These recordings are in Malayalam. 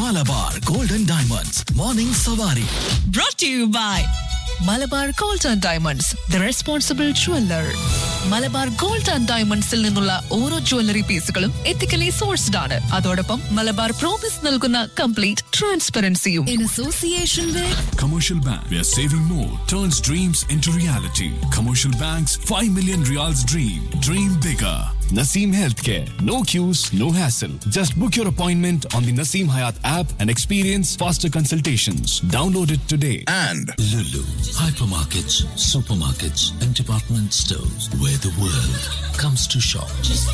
മലബാർ ഗോൾഡൻ ഡയമണ്ട്സ് മോർണിംഗ് സവാരി brought to you by Malabar gold and diamonds the responsible jeweller Malabar gold and ഡയമണ്ട്സിൽ നിന്നുള്ള ഓരോ ജ്വല്ലറി പീസുകളും എത്തിക്കലി സോഴ്സ്ഡ് ആണ് അതോടൊപ്പം മലബാർ പ്രോമിസ് നൽകുന്ന കംപ്ലീറ്റ് ട്രാൻസ്പെറൻസിയും in association with Commercial Bank, where saving more turns dreams into reality. Commercial Bank's 5 million reals dream. Dream bigger. Naseem Healthcare. No queues, no hassle. Just book your appointment on the Naseem Hayat app and experience faster consultations. Download it today. and Lulu, hypermarkets, supermarkets, and department stores where the world comes to shop.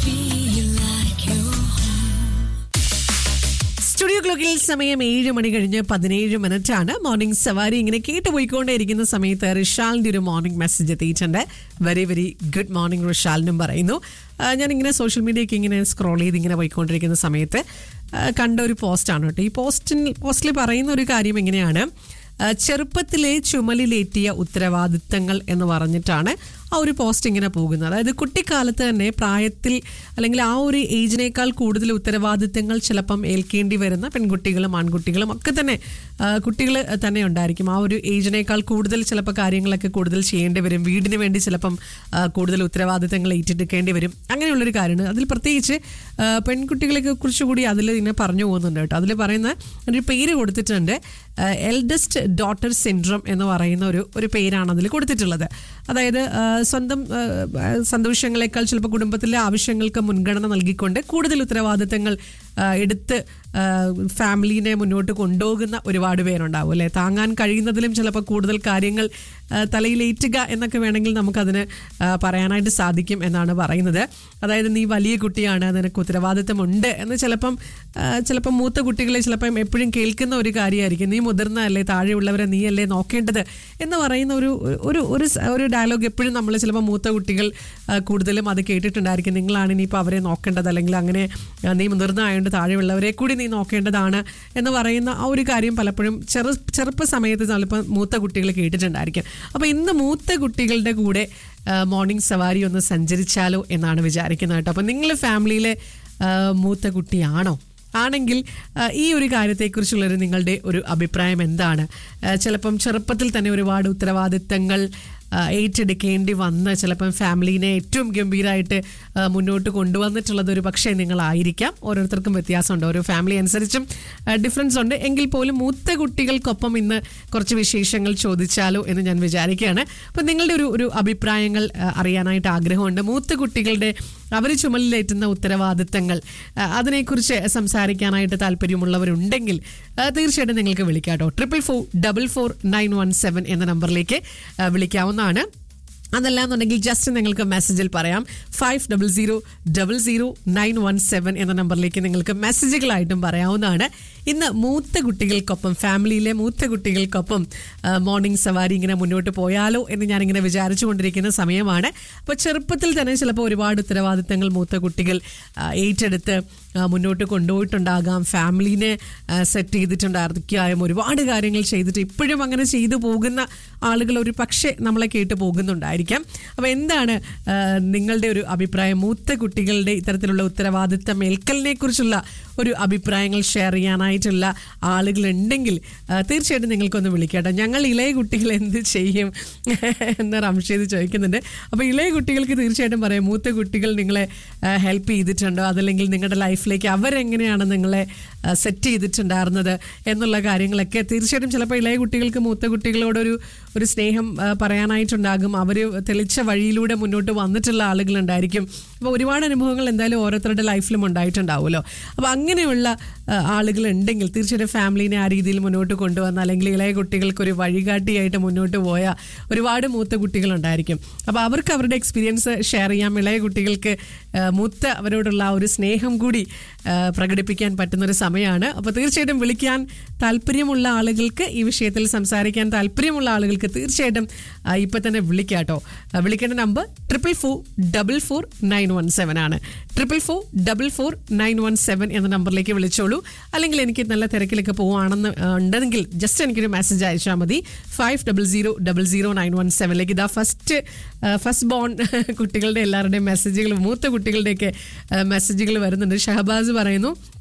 Studio ക്ലോക്കിൽ സമയം ഏഴ് മണി കഴിഞ്ഞ് പതിനേഴ് മിനിറ്റ് ആണ് മോർണിംഗ് സവാരി ഇങ്ങനെ കേട്ട് പോയിക്കൊണ്ടേയിരിക്കുന്ന സമയത്ത് റിഷാലിന്റെ ഒരു മോർണിംഗ് മെസ്സേജ് എത്തിയിട്ടുണ്ട് വെരി വെരി ഗുഡ് മോർണിംഗ് റിഷാലിനും പറയുന്നു ആ, ഞാനിങ്ങനെ സോഷ്യൽ മീഡിയയൊക്കെ ഇങ്ങനെ സ്ക്രോൾ ചെയ്ത് ഇങ്ങനെ പോയിക്കൊണ്ടിരിക്കുന്ന സമയത്ത് ആ, കണ്ട ഒരു പോസ്റ്റാണ് കേട്ടോ ഈ പോസ്റ്റിൽ പോസ്റ്റിൽ പറയുന്ന ഒരു കാര്യം എങ്ങനെയാണ് ആ, ചെറുപ്പത്തിലെ ചുമലിലേറ്റിയ ഉത്തരവാദിത്തങ്ങൾ എന്ന് പറഞ്ഞിട്ടാണ് ആ ഒരു പോസ്റ്റ് ഇങ്ങനെ പോകുന്നത് അതായത് കുട്ടിക്കാലത്ത് തന്നെ പ്രായത്തിൽ അല്ലെങ്കിൽ ആ ഒരു ഏജിനേക്കാൾ കൂടുതൽ ഉത്തരവാദിത്തങ്ങൾ ചിലപ്പം ഏൽക്കേണ്ടി വരുന്ന പെൺകുട്ടികളും ആൺകുട്ടികളും ഒക്കെ തന്നെ കുട്ടികൾ തന്നെ ഉണ്ടായിരിക്കും ആ ഒരു ഏജിനേക്കാൾ കൂടുതൽ ചിലപ്പോൾ കാര്യങ്ങളൊക്കെ കൂടുതൽ ചെയ്യേണ്ടി വരും വീടിന് വേണ്ടി ചിലപ്പം ആ, കൂടുതൽ ഉത്തരവാദിത്തങ്ങൾ ഏറ്റെടുക്കേണ്ടി വരും അങ്ങനെയുള്ളൊരു കാര്യമാണ് അതിൽ പ്രത്യേകിച്ച് ആ, പെൺകുട്ടികളെ കുറിച്ച് കൂടി അതിൽ ഇങ്ങനെ പറഞ്ഞു പോകുന്നുണ്ട് കേട്ടോ അതിൽ പറയുന്ന ഒരു പേര് കൊടുത്തിട്ടുണ്ട് എൽഡസ്റ്റ് ഡോട്ടർ സിൻഡ്രം എന്ന് പറയുന്ന ഒരു ഒരു പേരാണ് അതിൽ കൊടുത്തിട്ടുള്ളത് അതായത് ആ, സ്വന്തം ആ, ആ, സന്തോഷങ്ങളെക്കാൾ ചിലപ്പോൾ കുടുംബത്തിലെ ആവശ്യങ്ങൾക്ക് മുൻഗണന നൽകിക്കൊണ്ട് കൂടുതൽ ഉത്തരവാദിത്തങ്ങൾ ആ, എടുത്ത് ആ, ഫാമിലീനെ മുന്നോട്ട് കൊണ്ടുപോകുന്ന ഒരുപാട് പേരുണ്ടാവും അല്ലേ താങ്ങാൻ കഴിയുന്നതിലും ചിലപ്പോൾ കൂടുതൽ കാര്യങ്ങൾ ആ, തലയിലേറ്റുക എന്നൊക്കെ വേണമെങ്കിൽ നമുക്കതിന് ആ, പറയാനായിട്ട് സാധിക്കും എന്നാണ് പറയുന്നത് അതായത് നീ വലിയ കുട്ടിയാണ് നിനക്ക് ഉത്തരവാദിത്തമുണ്ട് എന്ന് ചിലപ്പം ആ, ചിലപ്പം മൂത്ത കുട്ടികളെ ചിലപ്പം എപ്പോഴും കേൾക്കുന്ന ഒരു കാര്യമായിരിക്കും നീ മുതിർന്നതല്ലേ താഴെയുള്ളവരെ നീയല്ലേ നോക്കേണ്ടത് എന്ന് പറയുന്ന ഒരു ഒരു ഒരു സ- ഒരു ഡയലോഗ് എപ്പോഴും നമ്മൾ ചിലപ്പോൾ മൂത്ത കുട്ടികൾ ആ, കൂടുതലും അത് കേട്ടിട്ടുണ്ടായിരിക്കും നിങ്ങളാണ് ഇനിയിപ്പോൾ അവരെ നോക്കേണ്ടത് അല്ലെങ്കിൽ അങ്ങനെ ആ, നീ മുതിർന്നതായതുകൊണ്ട് താഴെയുള്ളവരെ കൂടി നീ നോക്കേണ്ടതാണ് എന്ന് പറയുന്ന ആ ഒരു കാര്യം പലപ്പോഴും ചെറു ചെറുപ്പ സമയത്ത് ചിലപ്പോൾ മൂത്ത കുട്ടികൾ കേട്ടിട്ടുണ്ടായിരിക്കും അപ്പോൾ ഇന്ന് മൂത്ത കുട്ടികളുടെ കൂടെ മോർണിംഗ് സവാരി ഒന്ന് സഞ്ചരിച്ചാലോ എന്നാണ് വിചാരിക്കുന്നത് കേട്ടോ അപ്പോൾ നിങ്ങൾ ഫാമിലിയിലെ ആ, മൂത്ത കുട്ടിയാണോ ആണെങ്കിൽ ആ, ഈ ഒരു കാര്യത്തെക്കുറിച്ചുള്ളൊരു നിങ്ങളുടെ ഒരു അഭിപ്രായം എന്താണ് ആ, ചിലപ്പം ചെറുപ്പത്തിൽ തന്നെ ഒരുപാട് ഉത്തരവാദിത്തങ്ങൾ ആ, ഏറ്റെടുക്കേണ്ടി വന്ന് ചിലപ്പം ഫാമിലീനെ ഏറ്റവും ഗംഭീരമായിട്ട് ആ, മുന്നോട്ട് കൊണ്ടുവന്നിട്ടുള്ളത് ഒരു പക്ഷേ നിങ്ങളായിരിക്കാം ഓരോരുത്തർക്കും വ്യത്യാസമുണ്ട് ഓരോ ഫാമിലി അനുസരിച്ചും ഡിഫറൻസ് ഉണ്ട് എങ്കിൽ പോലും മൂത്ത കുട്ടികൾക്കൊപ്പം ഇന്ന് കുറച്ച് വിശേഷങ്ങൾ ചോദിച്ചാലോ എന്ന് ഞാൻ വിചാരിക്കുകയാണ് അപ്പം നിങ്ങളുടെ ഒരു ഒരു അഭിപ്രായങ്ങൾ ആ, അറിയാനായിട്ട് ആഗ്രഹമുണ്ട് മൂത്ത കുട്ടികളുടെ അവർ ചുമലിലേറ്റുന്ന ഉത്തരവാദിത്തങ്ങൾ ആ, അതിനെക്കുറിച്ച് സംസാരിക്കാനായിട്ട് താല്പര്യമുള്ളവരുണ്ടെങ്കിൽ ആ, തീർച്ചയായിട്ടും നിങ്ങൾക്ക് വിളിക്കാം കേട്ടോ triple four double four nine one seven എന്ന നമ്പറിലേക്ക് ആ, വിളിക്കാവുന്നതാണ് അതല്ല എന്നുണ്ടെങ്കിൽ ജസ്റ്റ് നിങ്ങൾക്ക് മെസ്സേജിൽ പറയാം five double zero double zero nine one seven എന്ന നമ്പറിലേക്ക് നിങ്ങൾക്ക് മെസ്സേജുകളായിട്ടും പറയാവുന്നതാണ് ഇന്ന് മൂത്ത കുട്ടികൾക്കൊപ്പം ഫാമിലിയിലെ മൂത്ത കുട്ടികൾക്കൊപ്പം ആ, മോർണിംഗ് സവാരി ഇങ്ങനെ മുന്നോട്ട് പോയാലോ എന്ന് ഞാനിങ്ങനെ വിചാരിച്ചു കൊണ്ടിരിക്കുന്ന സമയമാണ് അപ്പോൾ ചെറുപ്പത്തിൽ തന്നെ ചിലപ്പോൾ ഒരുപാട് ഉത്തരവാദിത്തങ്ങൾ മൂത്ത കുട്ടികൾ ആ, ഏറ്റെടുത്ത് ആ, മുന്നോട്ട് കൊണ്ടുപോയിട്ടുണ്ടാകാം ഫാമിലിനെ സെറ്റ് ചെയ്തിട്ടുണ്ടായിരിക്കും ഒരുപാട് കാര്യങ്ങൾ ചെയ്തിട്ട് ഇപ്പോഴും അങ്ങനെ ചെയ്തു പോകുന്ന ആളുകൾ ഒരു പക്ഷേ നമ്മളെ കേട്ട് പോകുന്നുണ്ടായിരിക്കാം അപ്പോൾ എന്താണ് ആ, നിങ്ങളുടെ ഒരു അഭിപ്രായം മൂത്ത കുട്ടികളുടെ ഇത്തരത്തിലുള്ള ഉത്തരവാദിത്തം ഏൽക്കലിനെ കുറിച്ചുള്ള ഒരു അഭിപ്രായങ്ങൾ ഷെയർ ചെയ്യാനായിട്ടുള്ള ആളുകളുണ്ടെങ്കിൽ ആ, തീർച്ചയായിട്ടും നിങ്ങൾക്കൊന്ന് വിളിക്കട്ടെ ഞങ്ങൾ ഇളയ കുട്ടികൾ എന്ത് ചെയ്യും എന്ന് റംഷീദ് ചോദിക്കുന്നുണ്ട് അപ്പോൾ ഇളയ കുട്ടികൾക്ക് തീർച്ചയായിട്ടും പറയാം മൂത്ത കുട്ടികൾ നിങ്ങളെ ഹെൽപ്പ് ചെയ്തിട്ടുണ്ടോ അതല്ലെങ്കിൽ നിങ്ങളുടെ ലൈഫിലേക്ക് അവരെങ്ങനെയാണ് നിങ്ങളെ സെറ്റ് ചെയ്തിട്ടുണ്ടായിരുന്നത് എന്നുള്ള കാര്യങ്ങളൊക്കെ തീർച്ചയായിട്ടും ചിലപ്പോൾ ഇളയ കുട്ടികൾക്ക് മൂത്ത കുട്ടികളോടൊരു ഒരു സ്നേഹം ആ, പറയാനായിട്ടുണ്ടാകും അവർ തെളിച്ച വഴിയിലൂടെ മുന്നോട്ട് വന്നിട്ടുള്ള ആളുകളുണ്ടായിരിക്കും അപ്പോൾ ഒരുപാട് അനുഭവങ്ങൾ എന്തായാലും ഓരോരുത്തരുടെ ലൈഫിലും ഉണ്ടായിട്ടുണ്ടാവുമല്ലോ അപ്പോൾ അങ്ങനെയുള്ള ആ, ആളുകളുണ്ടെങ്കിൽ തീർച്ചയായിട്ടും ഫാമിലിനെ ആ രീതിയിൽ മുന്നോട്ട് കൊണ്ടുവന്ന അല്ലെങ്കിൽ ഇളയ കുട്ടികൾക്ക് ഒരു വഴികാട്ടിയായിട്ട് മുന്നോട്ട് പോയ ഒരുപാട് മൂത്ത കുട്ടികളുണ്ടായിരിക്കും അപ്പോൾ അവർക്ക് അവരുടെ എക്സ്പീരിയൻസ് ഷെയർ ചെയ്യാം ഇളയ കുട്ടികൾക്ക് ആ, മൂത്ത അവരോടുള്ള ആ ഒരു സ്നേഹം കൂടി ആ, പ്രകടിപ്പിക്കാൻ പറ്റുന്നൊരു സമയമാണ് അപ്പോൾ തീർച്ചയായിട്ടും വിളിക്കാൻ താല്പര്യമുള്ള ആളുകൾക്ക് ഈ വിഷയത്തിൽ സംസാരിക്കാൻ താല്പര്യമുള്ള ആളുകൾക്ക് തീർച്ചയായിട്ടും ആ, ഇപ്പൊ തന്നെ വിളിക്കാം കേട്ടോ ആ, വിളിക്കേണ്ട number triple four double four nine one seven ആണ് triple four double four nine one seven എന്ന നമ്പറിലേക്ക് വിളിച്ചോളൂ അല്ലെങ്കിൽ എനിക്ക് നല്ല തിരക്കിലൊക്കെ പോവുകയാണെന്ന് ആ, ഉണ്ടെങ്കിൽ ജസ്റ്റ് എനിക്കൊരു മെസ്സേജ് അയച്ചാൽ മതി five double zero double zero nine one സെവനിലേക്ക് ഇതാ ഫസ്റ്റ് ഫസ്റ്റ് ബോൺ കുട്ടികളുടെ എല്ലാവരുടെയും മെസ്സേജുകൾ മൂത്ത കുട്ടികളുടെയൊക്കെ മെസ്സേജുകൾ വരുന്നുണ്ട് ഷഹബാസ് പറയുന്നു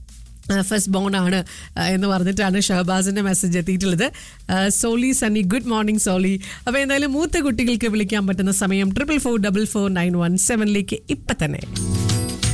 ഫസ്റ്റ് ബോൺ ആണ് ആ, എന്ന് പറഞ്ഞിട്ടാണ് ഷഹബാസിന്റെ മെസ്സേജ് എത്തിയിട്ടുള്ളത് ആ, സോളി സണ്ണി ഗുഡ് മോർണിംഗ് സോളി അപ്പോൾ എന്തായാലും മൂത്ത കുട്ടികൾക്ക് വിളിക്കാൻ പറ്റുന്ന സമയം triple four double four nine one സെവനിലേക്ക് ഇപ്പം തന്നെ